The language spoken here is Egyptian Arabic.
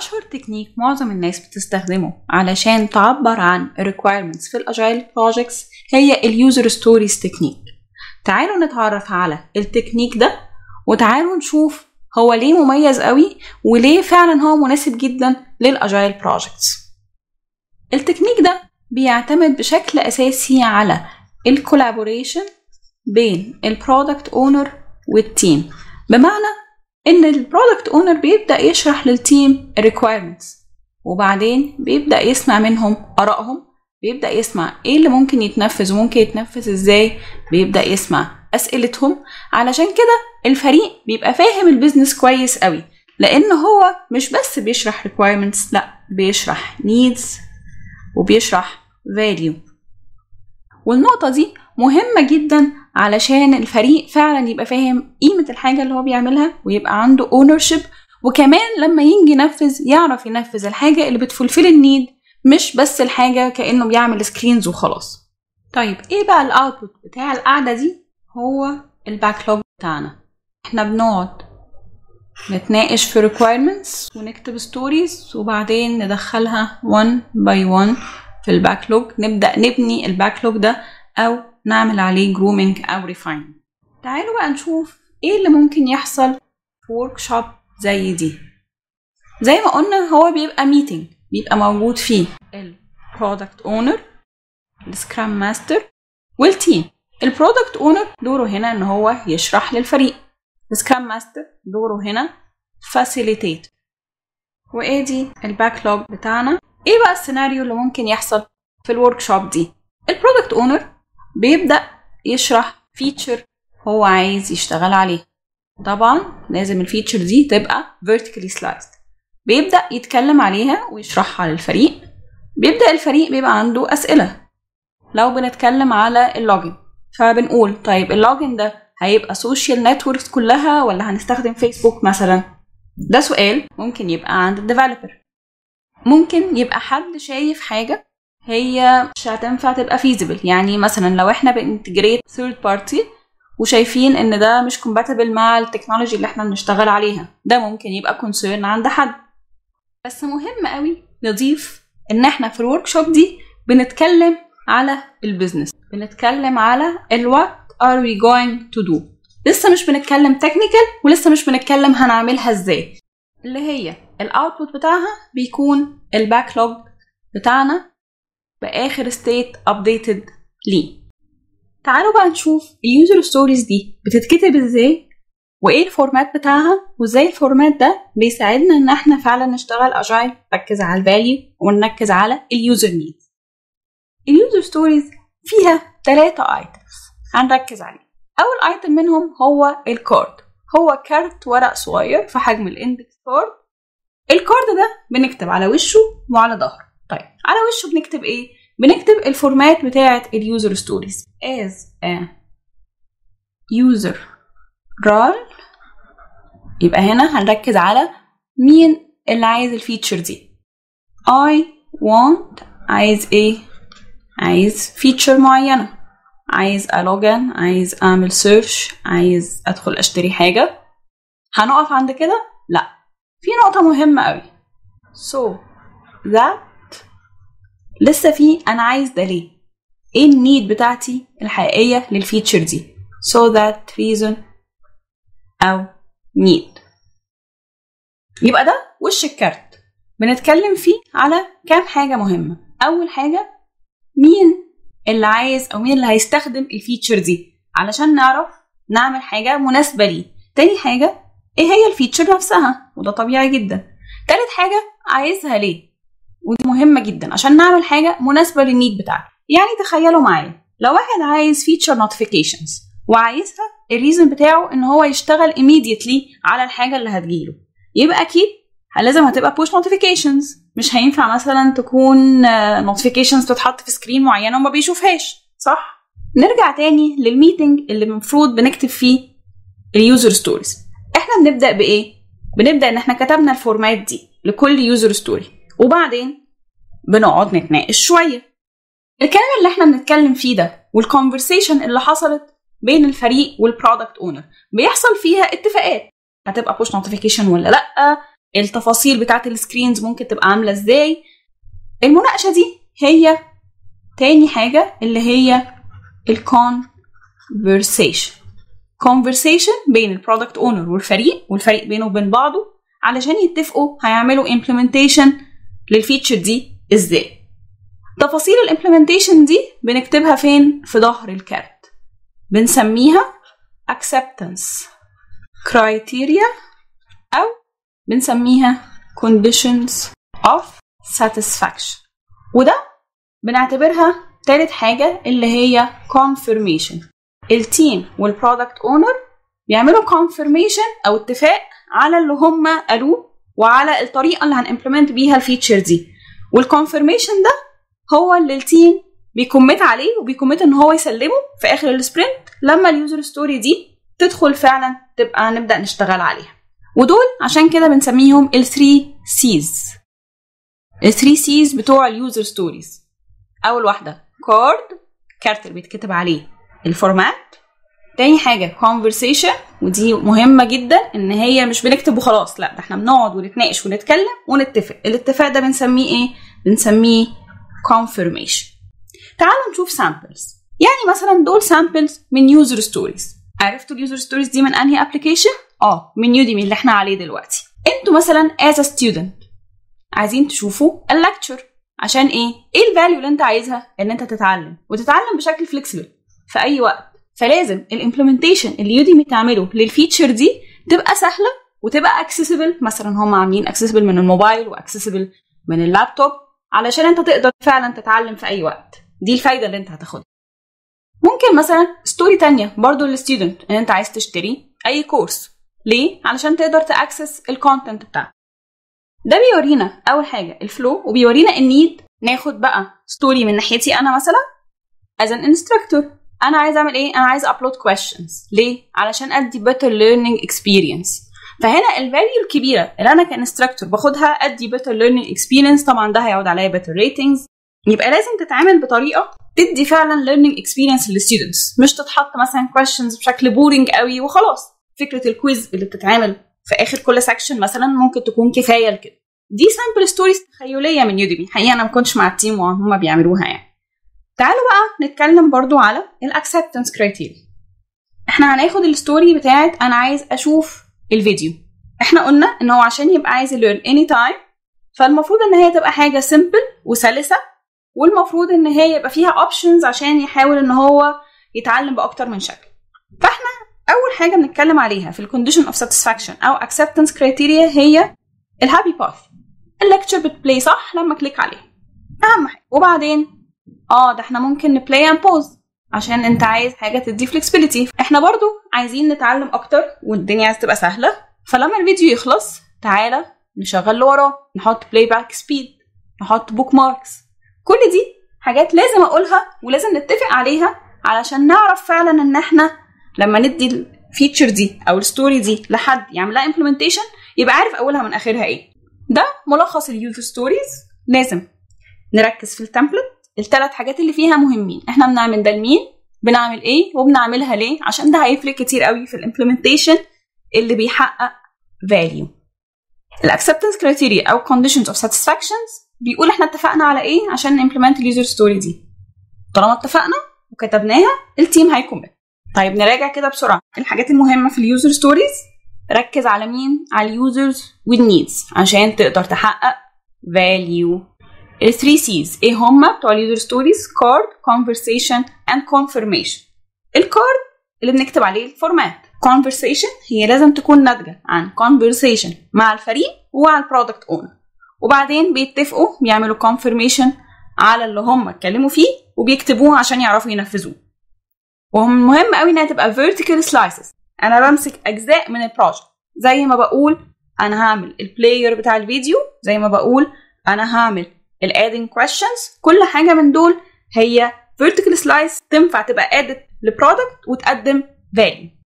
أشهر تكنيك معظم الناس بتستخدمه علشان تعبر عن requirements في الأجايل projects هي اليوزر ستوريز تكنيك تعالوا نتعرف على التكنيك ده وتعالوا نشوف هو ليه مميز قوي وليه فعلا هو مناسب جدا للأجايل projects التكنيك ده بيعتمد بشكل أساسي على الكولابوريشن بين البرودكت اونر والتيم بمعنى ان البرودكت اونر بيبدا يشرح للتيم الريكويرمنتس وبعدين بيبدا يسمع منهم ارائهم بيبدا يسمع ايه اللي ممكن يتنفذ وممكن يتنفذ ازاي بيبدا يسمع اسئلتهم علشان كده الفريق بيبقى فاهم البيزنس كويس قوي لان هو مش بس بيشرح requirements لا بيشرح needs وبيشرح value والنقطة دي مهمة جدا علشان الفريق فعلا يبقى فاهم قيمة الحاجة اللي هو بيعملها ويبقى عنده ownership وكمان لما يجي ينفذ يعرف ينفذ الحاجة اللي بتفولفل النيد مش بس الحاجة كأنه بيعمل سكرينز وخلاص طيب ايه بقى الاوتبوت بتاع القعدة دي هو الباكلوج بتاعنا احنا بنقعد نتناقش في requirements ونكتب stories وبعدين ندخلها one by one في الباكلوج نبدأ نبني الباكلوج ده أو نعمل عليه grooming أو refine تعالوا بقى نشوف ايه اللي ممكن يحصل في workshop زي دي زي ما قلنا هو بيبقى meeting بيبقى موجود فيه ال product owner السكرام ماستر والتيم البرودكت اونر دوره هنا ان هو يشرح للفريق السكرام ماستر دوره هنا فاسيليتيت وادي الباكلوج بتاعنا ايه بقى السيناريو اللي ممكن يحصل في الورك شوب دي البرودكت اونر بيبدا يشرح فيتشر هو عايز يشتغل عليه طبعا لازم الفيتشر دي تبقى vertically sliced بيبدا يتكلم عليها ويشرحها للفريق بيبدا الفريق بيبقى عنده اسئله لو بنتكلم على اللوجن فبنقول طيب اللوجن ده هيبقى سوشيال نتوركس كلها ولا هنستخدم فيسبوك مثلا ده سؤال ممكن يبقى عند الديفلوبر ممكن يبقى حد شايف حاجة هي مش هتنفع تبقى feasible يعني مثلا لو احنا بنتجريت ثيرد بارتي وشايفين ان ده مش compatible مع التكنولوجي اللي احنا بنشتغل عليها ده ممكن يبقى concern عند حد بس مهم قوي نضيف ان احنا في الورك شوب دي بنتكلم على البيزنس بنتكلم على ال what are we going to do لسه مش بنتكلم تكنيكال ولسه مش بنتكلم هنعملها ازاي اللي هي الاوتبوت بتاعها بيكون الباكلوج بتاعنا باخر ستيت ابديتد ليه تعالوا بقى نشوف اليوزر ستوريز دي بتتكتب ازاي وايه الفورمات بتاعها وازاي الفورمات ده بيساعدنا ان احنا فعلا نشتغل اجايل نركز على الفاليو ونركز على اليوزر نيدز اليوزر ستوريز فيها ثلاثة ايتمز هنركز عليه اول ايتم منهم هو الكارد هو كارت ورق صغير في حجم الاندكس كارد الكارد ده بنكتب على وشه وعلى ظهره طيب على وشه بنكتب ايه بنكتب الفورمات بتاعه اليوزر ستوريز as a user role يبقى هنا هنركز على مين اللي عايز الفيتشر دي I want عايز ايه عايز فيتشر معينة عايز ألوجن عايز أعمل سيرش عايز أدخل أشتري حاجة هنقف عند كده؟ لأ في نقطة مهمة قوي so that لسه في أنا عايز ده ليه ايه النيد بتاعتي الحقيقية للفيتشر دي so that reason أو need يبقى ده وش الكارت بنتكلم فيه على كام حاجة مهمة أول حاجة مين اللي عايز أو مين اللي هيستخدم الفيتشر دي علشان نعرف نعمل حاجة مناسبة ليه تاني حاجة ايه هي الفيتشر نفسها وده طبيعي جدا تالت حاجة عايزها ليه ودي مهمة جدا عشان نعمل حاجة مناسبة للنيد بتاعك يعني تخيلوا معايا لو واحد عايز فيتشر نوتيفيكيشنز وعايزها الريزن بتاعه ان هو يشتغل immediately على الحاجة اللي هتجيله يبقى اكيد لازم هتبقى push notifications مش هينفع مثلا تكون notifications تتحط في سكرين معينة وما بيشوفهاش صح نرجع تاني للميتنج اللي المفروض بنكتب فيه اليوزر ستوريز احنا بنبدا بايه بنبدا ان احنا كتبنا الفورمات دي لكل يوزر ستوري وبعدين بنقعد نتناقش شويه الكلام اللي احنا بنتكلم فيه ده والكونفرسيشن اللي حصلت بين الفريق والبرودكت اونر بيحصل فيها اتفاقات هتبقى بوش نوتيفيكيشن ولا لا التفاصيل بتاعت السكرينز ممكن تبقى عامله ازاي المناقشه دي هي تاني حاجه اللي هي الكونفرسيشن conversation بين البرودكت اونر والفريق والفريق بينه وبين بعضه علشان يتفقوا هيعملوا implementation للفيتشر دي ازاي تفاصيل الامبلمنتيشن دي بنكتبها فين في ظهر الكارت بنسميها acceptance criteria أو بنسميها conditions of satisfaction وده بنعتبرها تالت حاجة اللي هي confirmation التيم والبرودكت اونر بيعملوا confirmation أو اتفاق على اللي هم قالوه وعلى الطريقة اللي هنimplement بيها الفيتشر دي والconfirmation ده هو اللي التيم بيكمت عليه وبيكمت ان هو يسلمه في اخر السبرنت لما اليوزر ستوري دي تدخل فعلا تبقى نبدا نشتغل عليها ودول عشان كده بنسميهم ال 3 سيز ال 3 سيز بتوع اليوزر ستوريز اول واحده كارد كارت اللي بيتكتب عليه الفورمات تاني حاجة conversation ودي مهمة جدا ان هي مش بنكتب وخلاص لا ده احنا بنقعد ونتناقش ونتكلم ونتفق الاتفاق ده بنسميه ايه بنسميه confirmation تعالوا نشوف samples يعني مثلا دول samples من user stories عرفتوا اليوزر ستوريز دي من انهي ابلكيشن اه من يوديمي اللي احنا عليه دلوقتي انتوا مثلا as a student عايزين تشوفوا اللكتشر عشان ايه ايه الفاليو اللي انت عايزها ان انت تتعلم وتتعلم بشكل فليكسبل في اي وقت فلازم الامبلمنتيشن اللي يوديمي تعمله للفيتشر دي تبقى سهله وتبقى اكسسبل مثلا هم عاملين اكسسبل من الموبايل واكسسبل من اللابتوب علشان انت تقدر فعلا تتعلم في اي وقت دي الفايده اللي انت هتاخدها ممكن مثلا ستوري تانية برضو للستودنت ان انت عايز تشتري اي كورس ليه علشان تقدر تاكسس الكونتنت بتاعك ده بيورينا اول حاجه الفلو وبيورينا النيد ناخد بقى ستوري من ناحيتي انا مثلا as an instructor انا عايز اعمل ايه انا عايز ابلود questions ليه علشان ادي better learning experience فهنا الفاليو الكبيره اللي انا كانستراكتور باخدها ادي better learning experience طبعا ده هيعود عليا better ratings يبقى لازم تتعامل بطريقه تدي فعلا learning experience للستودنتس مش تتحط مثلا questions بشكل بورينج قوي وخلاص فكره الكويز اللي بتتعمل في اخر كل سكشن مثلا ممكن تكون كفايه لكده دي سامبل ستوريز تخيليه من يوديمي حقيقه انا ما كنتش مع التيم وهم بيعملوها يعني تعالوا بقى نتكلم برضو على الاكسبتنس كرايتيريا احنا هناخد الستوري بتاعت انا عايز اشوف الفيديو احنا قلنا ان هو عشان يبقى عايز يليرن اني تايم فالمفروض ان هي تبقى حاجه سيمبل وسلسه والمفروض ان هي يبقى فيها اوبشنز عشان يحاول ان هو يتعلم باكتر من شكل فاحنا اول حاجه بنتكلم عليها في الكونديشن اوف ساتسفاكشن او اكسبتنس كرايتيريا هي الهابي باث الليكتشر بتبلاي صح لما كليك عليها اهم حاجه وبعدين اه ده احنا ممكن نبلاي اند بوز عشان انت عايز حاجه تدي فلكسبيليتي احنا برضو عايزين نتعلم اكتر والدنيا عايز تبقى سهله فلما الفيديو يخلص تعالى نشغل اللي وراه نحط بلاي باك سبيد نحط بوك ماركس كل دي حاجات لازم اقولها ولازم نتفق عليها علشان نعرف فعلا ان احنا لما ندي الفيتشر دي او الستوري دي لحد يعملها امبلمنتيشن يبقى عارف اولها من اخرها ايه ده ملخص اليوزر ستوريز لازم نركز في التمبلت الثلاث حاجات اللي فيها مهمين احنا بنعمل ده لمين بنعمل ايه وبنعملها ليه عشان ده هيفرق كتير قوي في الامبلمنتيشن اللي بيحقق value الاكسبتنس كرايتيريا او conditions of satisfactions بيقول احنا اتفقنا على ايه عشان نimplement اليوزر ستوري دي طالما اتفقنا وكتبناها التيم هيكمل طيب نراجع كده بسرعه الحاجات المهمه في اليوزر ستوريز ركز على مين على اليوزرز والنيدز عشان تقدر تحقق value ال 3 C's ايه هما بتوع اليوزر ستوريز كارد conversation and confirmation الكارد اللي بنكتب عليه الفورمات conversation هي لازم تكون ناتجة عن conversation مع الفريق ومع البرودكت اونر وبعدين بيتفقوا بيعملوا confirmation على اللي هم اتكلموا فيه وبيكتبوه عشان يعرفوا ينفذوه ومهم قوي انها تبقى vertical slices انا بمسك اجزاء من البروجكت زي ما بقول انا هعمل البلاير بتاع الفيديو زي ما بقول انا هعمل الادنج questions كل حاجه من دول هي vertical slice تنفع تبقى added لبرودكت وتقدم value